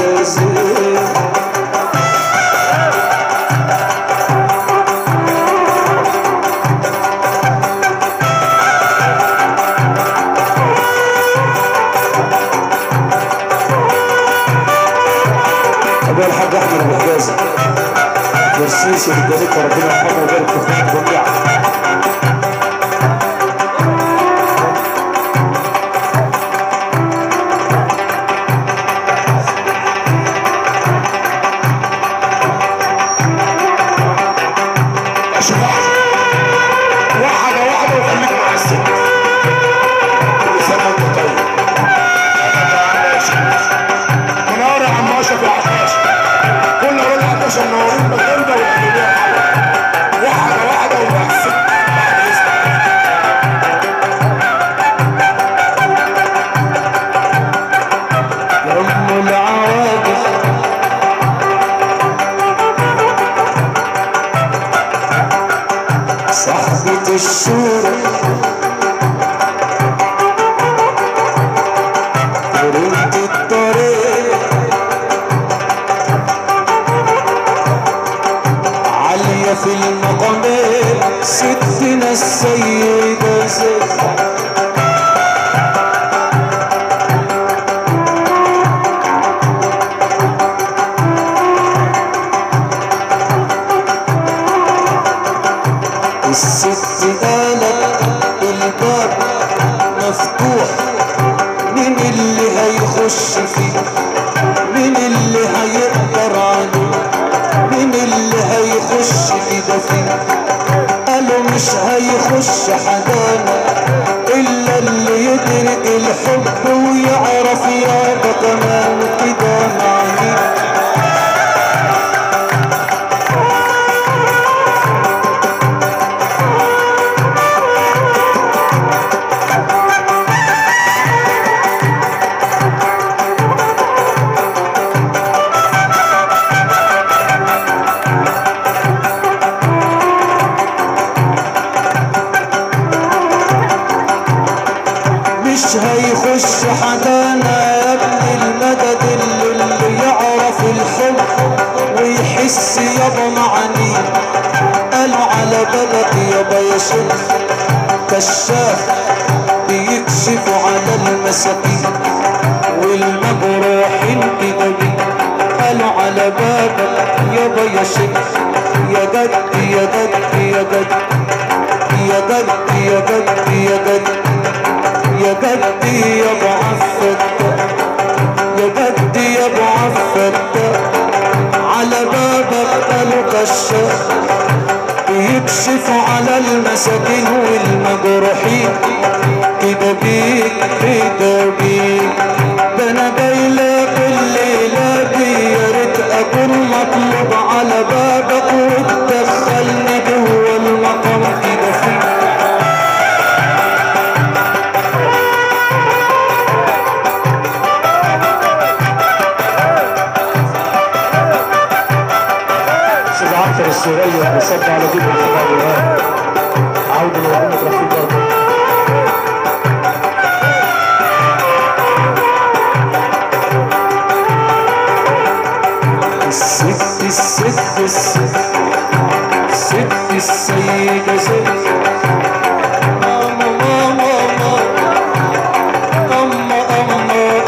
زين ابويا الحاج احمد ابو حجازي والسيسي بالجنوب ربنا يرحمه ويبارك في حياتكم جميعا ماشي واحدة واحدة واحدة وخليك مع الست كل سنة وانت طيب منار يا عم اشرف يا عكاشة كل اقول عكاشة منورين المكان ده ويعملوا واحدة واحدة ومع الست بعد اذنك يا ام العواطف صاحبة الشورى وريت الطريق عالية في المقامات ستنا السيدة زينب الست قالت الباب مفتوح مين اللي هيخش فيه مين اللي هيقدر عليه مين اللي هيخش كده فيه قالوا مش هيخش حدانا الا اللي يدرك الحب ويعرف يابا كمان كده معنيه مش هيخش حدانا يا ابن المدد اللي, اللي يعرف الحب ويحس يابا معني قالوا على بابك يابا يا شيخ كشاف بيكشفوا على المساكين والمجروحين كده بيه قالوا على بابك يابا يا شيخ يا جد يا جد يا جد يا جد يا جد يا جد يا جدي يا ابو عفت يا جدي يا ابو عفت على بابك قالوا كشاف بيكشفوا على المساكين والمجروحين كده بيك كده بيك ده انا جاي لك الليله دي يا ريت اكون مطلوب على بابك وتدخلني جوه المقام كده فيك استاذ عنتر السورية بيصب على جيب محمد الوهاب عودة لوحدة رفيق برضه الست الست الست ست السيدة زينب ماما ماما ماما أما أما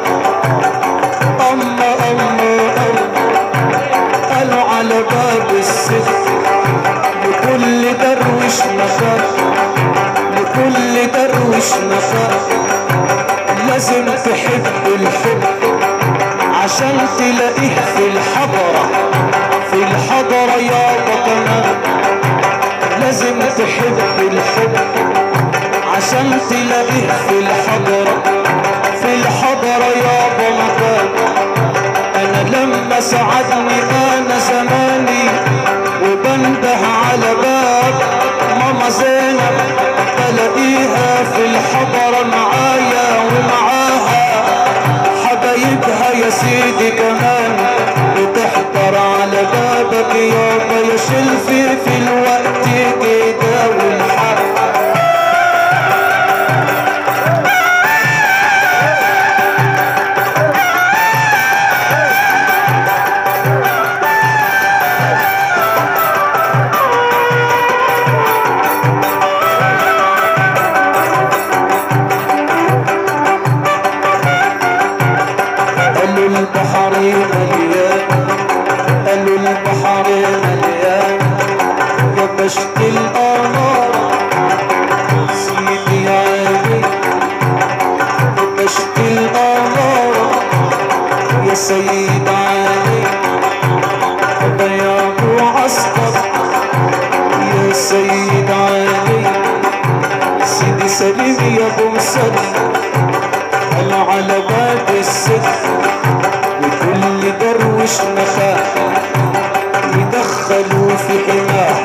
أما أما قالوا على باب الست لكل درويش مخاف لكل درويش مخاف لازم تحب الحب عشان تلاقيه في الحضرة في الحضرة يابا كمان لازم تحب الحب عشان تلاقيه في الحضرة في الحضرة يابا مكان انا لما سعدني انا زماني وبنده على باب ماما زينب بلاقيها في الحضرة معايا ومعاها حبايبها يا سيدي كمان بتحضر على بابك يابا يا شلفي في الوقت كده والحق البحر مليان قالوا البحر مليان يا بشت القمر سيدي علي يا بشت القمر يا سيد علي ده يا ابو عسكر يا سيد علي سيدي سليم يا ابو مسلم انا على باب الست وكل دروش نخاح يدخلوا في حماه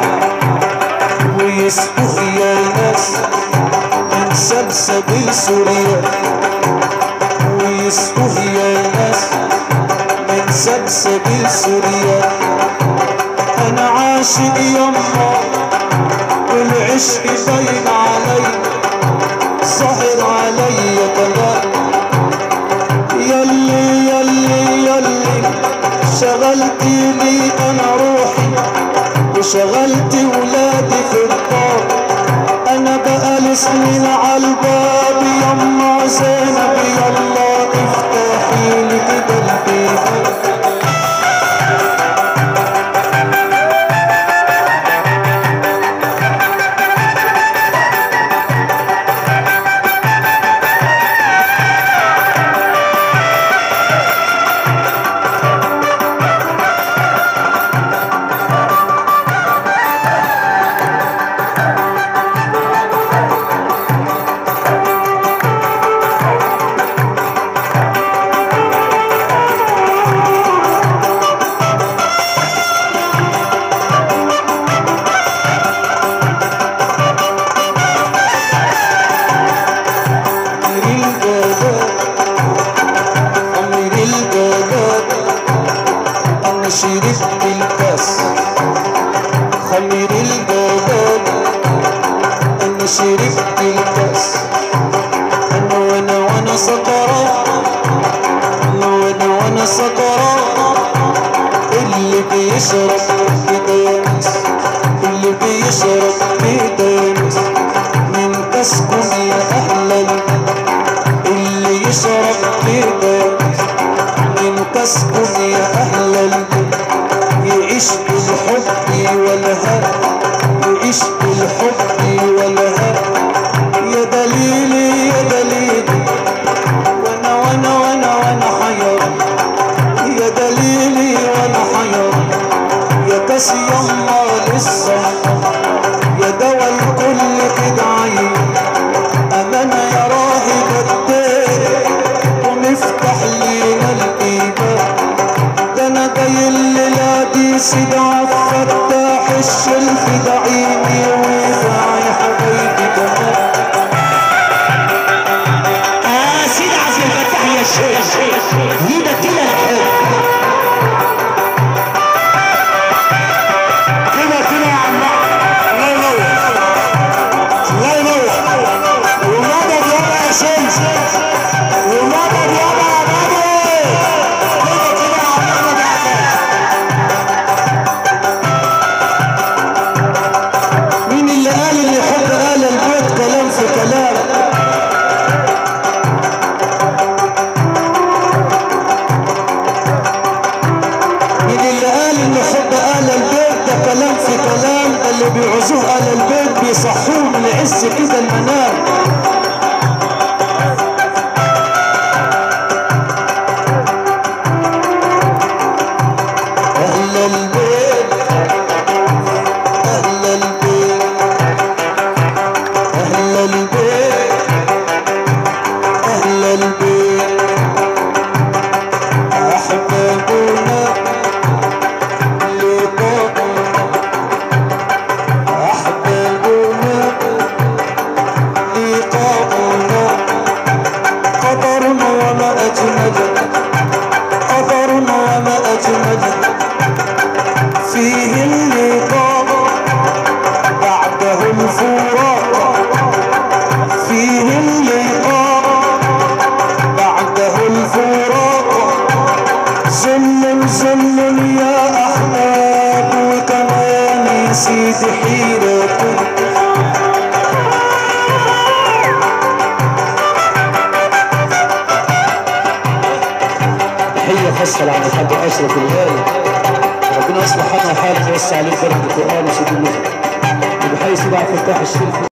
ويسقوا يا ناس من سبسب سوريا ويسقوا يا ناس من سبسب سوريا انا عاشق يما والعشق باين علي سهر علي كمان يلي يلي يلي شغلتي لي انا روحي وشغلت ولادي في الدار انا بقالي سنين عالباب يما زينب يلا افتحي لي كده البيبان أمير الجداد أمير الجداد أنا شربت الكاس خمير الجداد أنا شربت الكاس أنا وأنا وأنا سكران أنا وأنا وأنا سكران اللي بيشرب بيدانس اللي بيشرب بيدانس من كاسكم يا أهل البلد اللي يشرب بيدانس من كاسكم يا أهل البلد يعيش بالحب والهنا يعيش بالحب والهنا يا دليلي يا دليلي وانا وانا وانا وانا حيران يا دليلي وانا حيران يا كاس يما لسه يا دوا الكل كده عين امانه يا راهب الدين ومفتح لينا الايمان ده انا جاي الليله دي سيد عالفتاح الشلف دعيني وداعي حبايبي كمان آه سيدي عبد الفتاح يا شيخ ايدك كده الحب كده كده يا عم الله ينور الله ينور ومدد يابا يا شمس ومدد يابا يا بدوي كده كده يا عم احمد عباس مين اللي قال اللي يحب آل البيت كلام في كلام مين اللي قال ان حب آل البيت ده كلام في كلام ده اللي بيعوزوه آل البيت بيصحوه من عز كده المنام أهل البيت أهل البيت أهل البيت أهل البيت أحبابنا لقاؤنا أحبابنا لقاؤنا قدر وما أجمل قدر وما أجمل فيه اللقاء بعده الفراق فيه اللقاء بعده الفراق زل زل يا أحباب وكمان يزيد حيرة تحية خاصة لعم الحاج أشرف الغالي ربنا يصلح حالنا وحالك ويوسع عليك بركة القرآن وسيد النبي وبحيث بقى فتاح الشرك